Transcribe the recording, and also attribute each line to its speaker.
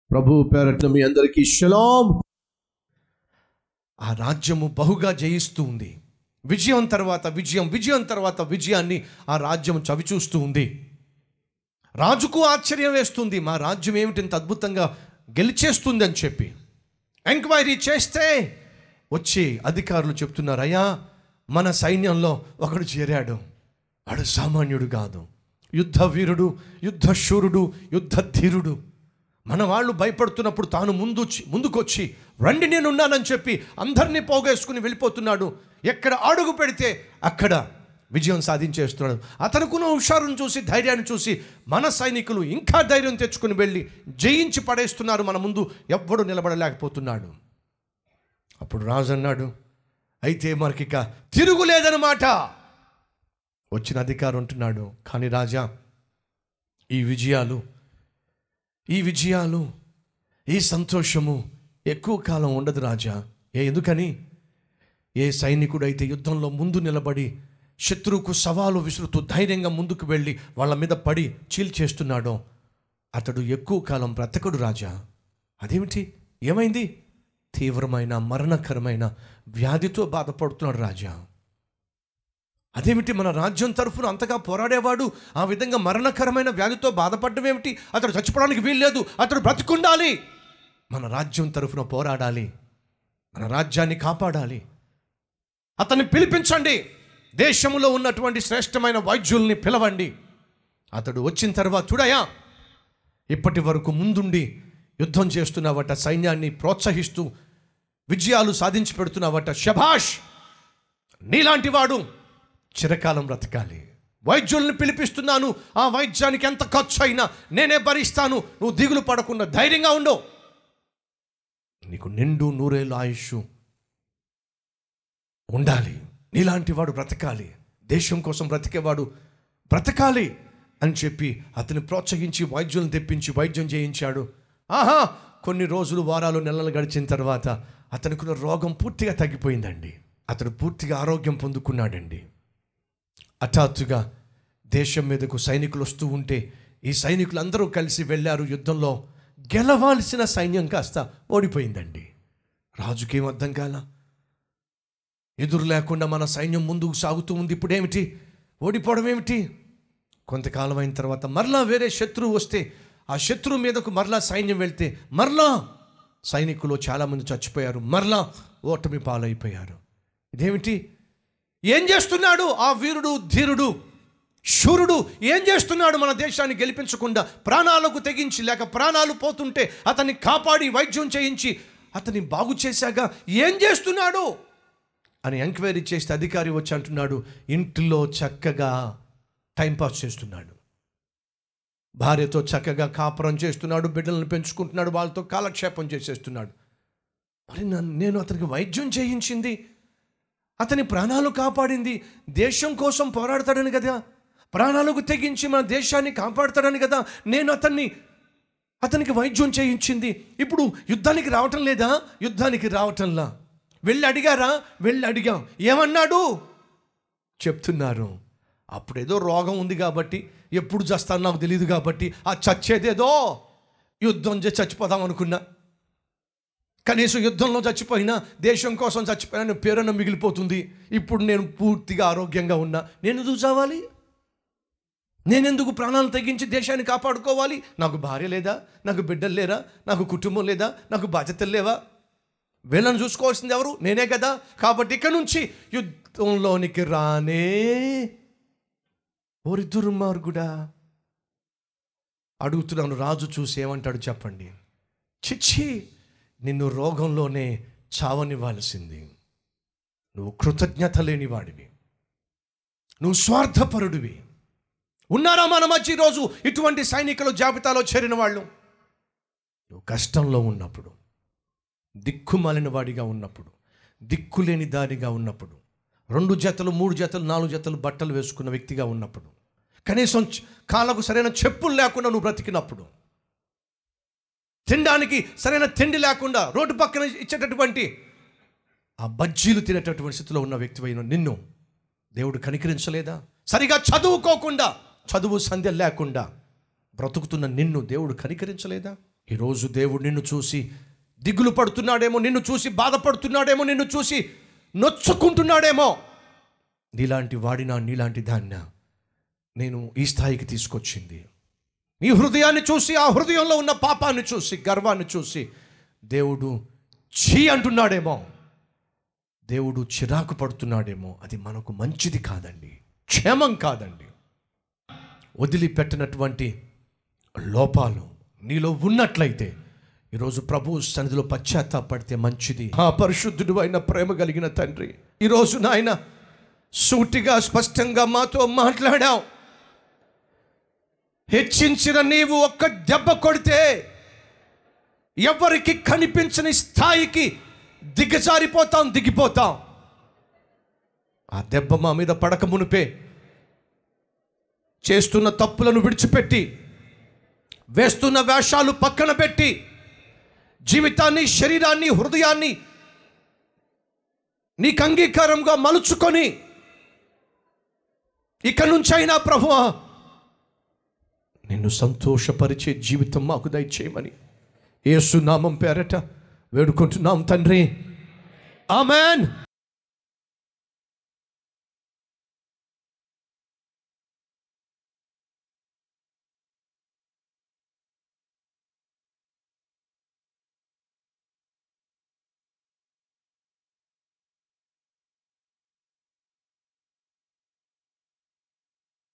Speaker 1: ప్రభు పేరట్న మీ అందరికీ షలాం
Speaker 2: ఆ రాజ్యము బహుగా జయిస్తూ ఉంది విజయం తర్వాత విజయం విజయం తర్వాత విజయాన్ని ఆ రాజ్యం చవిచూస్తూ ఉంది రాజుకు ఆశ్చర్యం వేస్తుంది మా రాజ్యం ఏమిటి ఇంత అద్భుతంగా గెలిచేస్తుంది అని చెప్పి ఎంక్వైరీ చేస్తే వచ్చి అధికారులు చెప్తున్నారు అయ్యా మన సైన్యంలో ఒకడు చేరాడు వాడు సామాన్యుడు కాదు యుద్ధ వీరుడు యుద్ధ శూరుడు యుద్ధ ధీరుడు మన వాళ్ళు భయపడుతున్నప్పుడు తాను ముందు ముందుకొచ్చి రండి నేనున్నానని చెప్పి అందరినీ పోగేసుకుని వెళ్ళిపోతున్నాడు ఎక్కడ అడుగు పెడితే అక్కడ విజయం సాధించేస్తున్నాడు అతనుకున్న హుషారును చూసి ధైర్యాన్ని చూసి మన సైనికులు ఇంకా ధైర్యం తెచ్చుకుని వెళ్ళి జయించి పడేస్తున్నారు మన ముందు ఎవ్వడు నిలబడలేకపోతున్నాడు అప్పుడు రాజు అన్నాడు అయితే మనకిక తిరుగులేదనమాట వచ్చిన అధికారం ఉంటున్నాడు కానీ రాజా ఈ విజయాలు ఈ విజయాలు ఈ సంతోషము ఎక్కువ కాలం ఉండదు రాజా ఏ ఎందుకని ఏ సైనికుడైతే యుద్ధంలో ముందు నిలబడి శత్రువుకు సవాలు విసురుతూ ధైర్యంగా ముందుకు వెళ్ళి వాళ్ళ మీద పడి చీల్చేస్తున్నాడో అతడు ఎక్కువ కాలం బ్రతకడు రాజా అదేమిటి ఏమైంది తీవ్రమైన మరణకరమైన వ్యాధితో బాధపడుతున్నాడు రాజా అదేమిటి మన రాజ్యం తరఫున అంతగా పోరాడేవాడు ఆ విధంగా మరణకరమైన వ్యాధితో బాధపడడం ఏమిటి అతడు చచ్చిపోవడానికి వీల్లేదు అతడు బ్రతుకుండాలి మన రాజ్యం తరఫున పోరాడాలి మన రాజ్యాన్ని కాపాడాలి అతన్ని పిలిపించండి దేశంలో ఉన్నటువంటి శ్రేష్టమైన వైద్యుల్ని పిలవండి అతడు వచ్చిన తర్వాత చూడయా ఇప్పటి వరకు ముందుండి యుద్ధం చేస్తున్నావట సైన్యాన్ని ప్రోత్సహిస్తూ విజయాలు సాధించి పెడుతున్నావట శభాష్ నీలాంటి వాడు చిరకాలం బ్రతకాలి వైద్యుల్ని పిలిపిస్తున్నాను ఆ వైద్యానికి ఎంత ఖర్చు అయినా నేనే భరిస్తాను నువ్వు దిగులు పడకుండా ధైర్యంగా ఉండు నీకు నిండు నూరేళ్ళు ఆయుష్ ఉండాలి నీలాంటి వాడు బ్రతకాలి దేశం కోసం బ్రతికేవాడు బ్రతకాలి అని చెప్పి అతని ప్రోత్సహించి వైద్యులను తెప్పించి వైద్యం చేయించాడు ఆహా కొన్ని రోజులు వారాలు నెలలు గడిచిన తర్వాత అతనికి రోగం పూర్తిగా తగ్గిపోయిందండి అతడు పూర్తిగా ఆరోగ్యం పొందుకున్నాడండి హఠాత్తుగా దేశం మీదకు సైనికులు వస్తూ ఉంటే ఈ సైనికులు అందరూ కలిసి వెళ్ళారు యుద్ధంలో గెలవాల్సిన సైన్యం కాస్త ఓడిపోయిందండి రాజుకేం అర్థం కాల ఎదురు లేకుండా మన సైన్యం ముందుకు సాగుతూ ఉంది ఇప్పుడేమిటి ఓడిపోవడం ఏమిటి కొంతకాలం అయిన తర్వాత మరలా వేరే శత్రువు వస్తే ఆ శత్రువు మీదకు మరలా సైన్యం వెళ్తే మరలా సైనికులు చాలామంది చచ్చిపోయారు మరలా ఓటమి పాలైపోయారు ఇదేమిటి ఏం చేస్తున్నాడు ఆ వీరుడు ధీరుడు శూరుడు ఏం చేస్తున్నాడు మన దేశాన్ని గెలిపించకుండా ప్రాణాలకు తెగించి లేక ప్రాణాలు పోతుంటే అతన్ని కాపాడి వైద్యం చేయించి అతన్ని బాగు చేశాక ఏం చేస్తున్నాడు అని ఎంక్వైరీ చేస్తే అధికారి వచ్చి అంటున్నాడు ఇంటిలో చక్కగా టైంపాస్ చేస్తున్నాడు భార్యతో చక్కగా కాపురం చేస్తున్నాడు బిడ్డలను పెంచుకుంటున్నాడు వాళ్ళతో కాలక్షేపం చేసేస్తున్నాడు మరి నన్ను నేను అతనికి వైద్యం చేయించింది అతని ప్రాణాలు కాపాడింది దేశం కోసం పోరాడతాడని కదా ప్రాణాలకు తెగించి మన దేశాన్ని కాపాడతాడని కదా నేను అతన్ని అతనికి వైద్యం చేయించింది ఇప్పుడు యుద్ధానికి రావటం లేదా యుద్ధానికి రావటంలా వెళ్ళి అడిగారా వెళ్ళి అడిగాం ఏమన్నాడు చెప్తున్నారు అప్పుడేదో రోగం ఉంది కాబట్టి ఎప్పుడు చస్తాను నాకు తెలియదు కాబట్టి ఆ చచ్చేదేదో యుద్ధం చేసి చచ్చిపోదాం అనుకున్నా కనీసం యుద్ధంలో చచ్చిపోయినా దేశం కోసం చచ్చిపోయినా పేరున్న మిగిలిపోతుంది ఇప్పుడు నేను పూర్తిగా ఆరోగ్యంగా ఉన్నా నేను ఎందుకు చావాలి నేనెందుకు ప్రాణాలు తగ్గించి దేశాన్ని కాపాడుకోవాలి నాకు భార్య లేదా నాకు బిడ్డలు లేరా నాకు కుటుంబం లేదా నాకు బాధ్యతలు లేవా వీళ్ళని చూసుకోవాల్సింది ఎవరు నేనే కదా కాబట్టి ఇక నుంచి యుద్ధంలోనికి రానే ఓరి దుర్మార్గుడా అడుగుతున్నాను రాజు చూసి ఏమంటాడు చెప్పండి చిచ్చి నిన్ను రోగంలోనే చావనివ్వాల్సింది నువ్వు కృతజ్ఞత లేని వాడివి నువ్వు స్వార్థపరుడివి ఉన్నారా మన మధ్య ఈరోజు ఇటువంటి సైనికుల జాబితాలో చేరిన వాళ్ళు నువ్వు కష్టంలో ఉన్నప్పుడు దిక్కుమాలిన వాడిగా ఉన్నప్పుడు దిక్కులేని దారిగా ఉన్నప్పుడు రెండు జతలు మూడు జతలు నాలుగు జతలు బట్టలు వేసుకున్న వ్యక్తిగా ఉన్నప్పుడు కనీసం చ- కాళ్ళకు సరైన చెప్పులు లేకుండా నువ్వు బ్రతికినప్పుడు తినడానికి సరైన తిండి లేకుండా రోడ్డు పక్కన ఇచ్చేటటువంటి ఆ బజ్జీలు తినేటటువంటి స్థితిలో ఉన్న వ్యక్తివైన నిన్ను దేవుడు కనికరించలేదా సరిగా చదువుకోకుండా చదువు సంధ్య లేకుండా బ్రతుకుతున్న నిన్ను దేవుడు కనికరించలేదా ఈరోజు దేవుడు నిన్ను చూసి దిగులు పడుతున్నాడేమో నిన్ను చూసి బాధపడుతున్నాడేమో నిన్ను చూసి నొచ్చుకుంటున్నాడేమో నీలాంటి వాడినా నీలాంటి దాన్న నేను ఈ స్థాయికి తీసుకొచ్చింది నీ హృదయాన్ని చూసి ఆ హృదయంలో ఉన్న పాపాన్ని చూసి గర్వాన్ని చూసి దేవుడు చీ అంటున్నాడేమో దేవుడు చిరాకు పడుతున్నాడేమో అది మనకు మంచిది కాదండి క్షేమం కాదండి వదిలిపెట్టినటువంటి లోపాలు నీలో ఉన్నట్లయితే ఈరోజు ప్రభు సన్నిధిలో పశ్చాత్తాపడితే మంచిది ఆ పరిశుద్ధుడు అయిన ప్రేమ కలిగిన తండ్రి ఈరోజు నాయన సూటిగా స్పష్టంగా మాతో మాట్లాడావు హెచ్చించిన నీవు ఒక్క దెబ్బ కొడితే ఎవరికి కనిపించని స్థాయికి దిగజారిపోతాం దిగిపోతాం ఆ దెబ్బ మా మీద పడక మునిపే చేస్తున్న తప్పులను విడిచిపెట్టి వేస్తున్న వేషాలు పక్కన పెట్టి జీవితాన్ని శరీరాన్ని హృదయాన్ని నీకు అంగీకారంగా మలుచుకొని ఇక నుంచైనా ప్రభువా నిన్ను సంతోషపరిచే జీవితం మాకు దయచేయమని యేసు నామం పేరట వేడుకుంటున్నాం తండ్రి ఆమెన్